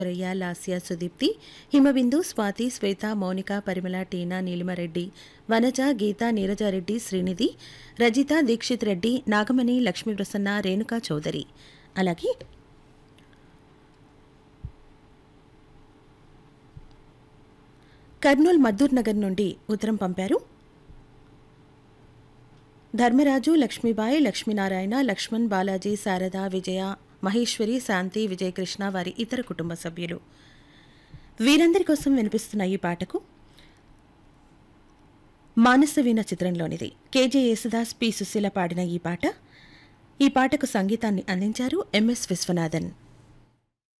రయ్య లాస్య సుదీప్తి హిమబిందు స్వాతి శ్వేత మౌనిక పరిమళ టీనా నీలిమరెడ్డి వనజ గీత నీరజారెడ్డి శ్రీనిధి రజిత దీక్షిత్ రెడ్డి నాగమణి లక్ష్మీ ప్రసన్న రేణుకా చౌదరి అలాగే కర్నూల్ మద్దూర్ నగర్ నుండి ఉత్తరం పంపారు ధర్మరాజు లక్ష్మీబాయి లక్ష్మీనారాయణ లక్ష్మణ్ బాలాజీ శారద విజయ మహేశ్వరి శాంతి విజయకృష్ణ వారి ఇతర కుటుంబ సభ్యులు వీరందరి కోసం వినిపిస్తున్న ఈ పాటకు మానసవీణ చిత్రంలోనిది కేజే యేసుదాస్ పి సుశీల పాడిన ఈ పాట ఈ పాటకు సంగీతాన్ని అందించారు ఎంఎస్ విశ్వనాథన్